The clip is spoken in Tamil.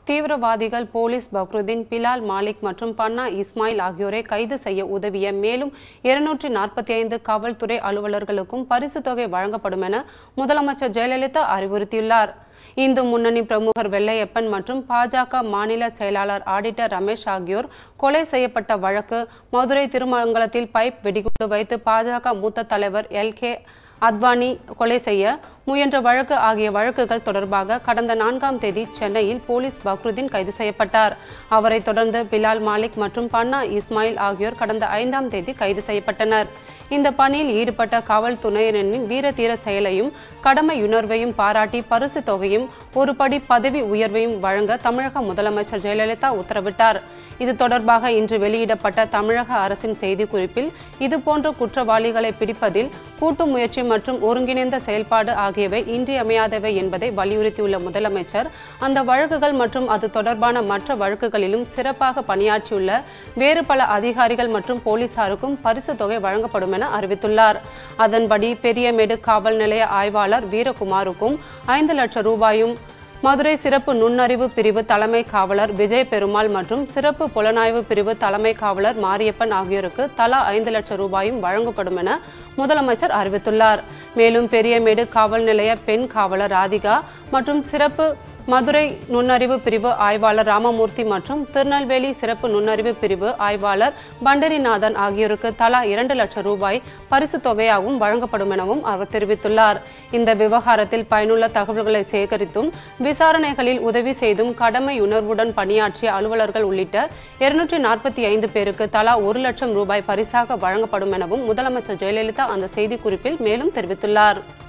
தீவிரவாதிகள் போலீஸ் பக்ருதீன் பிலால் மாலிக் மற்றும் பன்னா இஸ்மாயில் ஆகியோரை கைது செய்ய உதவிய மேலும் இருநூற்றி நாற்பத்தி ஐந்து காவல்துறை அலுவலர்களுக்கும் பரிசு தொகை வழங்கப்படும் என முதலமைச்சர் ஜெயலலிதா அறிவுறுத்தியுள்ளார் இந்து முன்னணி பிரமுகர் வெள்ளையப்பன் மற்றும் பாஜக மாநில செயலாளர் ஆடிட்டர் ரமேஷ் ஆகியோர் கொலை செய்யப்பட்ட வழக்கு மதுரை திருமங்கலத்தில் பைப் வெடிகுண்டு வைத்து பாஜக மூத்த தலைவர் எல் கே அத்வானி கொலை செய்ய முயன்ற வழக்கு ஆகிய வழக்குகள் தொடர்பாக கடந்த நான்காம் தேதி சென்னையில் போலீஸ் பக்ருதீன் கைது செய்யப்பட்டார் அவரை தொடர்ந்து பிலால் மாலிக் மற்றும் பன்னா இஸ்மாயில் ஆகியோர் கடந்த ஐந்தாம் தேதி கைது செய்யப்பட்டனர் இந்த பணியில் ஈடுபட்ட காவல்துறையினரின் வீர தீர செயலையும் கடமையுணர்வையும் பாராட்டி பரிசு தொகையும் ஒரு படி பதவி உயர்வையும் வழங்க தமிழக முதலமைச்சர் ஜெயலலிதா உத்தரவிட்டார் இது தொடர்பாக இன்று வெளியிடப்பட்ட தமிழக அரசின் செய்திக்குறிப்பில் இதுபோன்ற குற்றவாளிகளை பிடிப்பதில் கூட்டு முயற்சி மற்றும் ஒருங்கிணைந்த செயல்பாடு ஆகியவை இன்றியமையாதவை என்பதை வலியுறுத்தியுள்ள முதலமைச்சர் அந்த வழக்குகள் மற்றும் அது தொடர்பான மற்ற வழக்குகளிலும் சிறப்பாக பணியாற்றியுள்ள வேறு பல அதிகாரிகள் மற்றும் போலீசாருக்கும் பரிசு தொகை வழங்கப்படும் என அறிவித்துள்ளார் அதன்படி பெரியமேடு காவல் நிலைய ஆய்வாளர் வீரகுமாருக்கும் ஐந்து லட்சம் ரூபாயும் மதுரை சிறப்பு நுண்ணறிவு பிரிவு தலைமை காவலர் விஜய் பெருமாள் மற்றும் சிறப்பு புலனாய்வு பிரிவு தலைமை காவலர் மாரியப்பன் ஆகியோருக்கு தலா ஐந்து லட்சம் ரூபாயும் வழங்கப்படும் என முதலமைச்சர் அறிவித்துள்ளார் மேலும் பெரியமேடு காவல் நிலைய பெண் காவலர் ராதிகா மற்றும் சிறப்பு மதுரை நுண்ணறிவு பிரிவு ஆய்வாளர் ராமமூர்த்தி மற்றும் திருநெல்வேலி சிறப்பு நுண்ணறிவு பிரிவு ஆய்வாளர் பண்டரிநாதன் ஆகியோருக்கு தலா இரண்டு லட்சம் ரூபாய் பரிசு தொகையாகவும் வழங்கப்படும் எனவும் அவர் தெரிவித்துள்ளார் இந்த விவகாரத்தில் பயனுள்ள தகவல்களை சேகரித்தும் விசாரணைகளில் உதவி செய்தும் கடமை உணர்வுடன் பணியாற்றிய அலுவலர்கள் உள்ளிட்ட இருநூற்றி நாற்பத்தி ஐந்து பேருக்கு தலா ஒரு லட்சம் ரூபாய் பரிசாக வழங்கப்படும் எனவும் முதலமைச்சர் ஜெயலலிதா அந்த செய்திக்குறிப்பில் மேலும் தெரிவித்துள்ளார்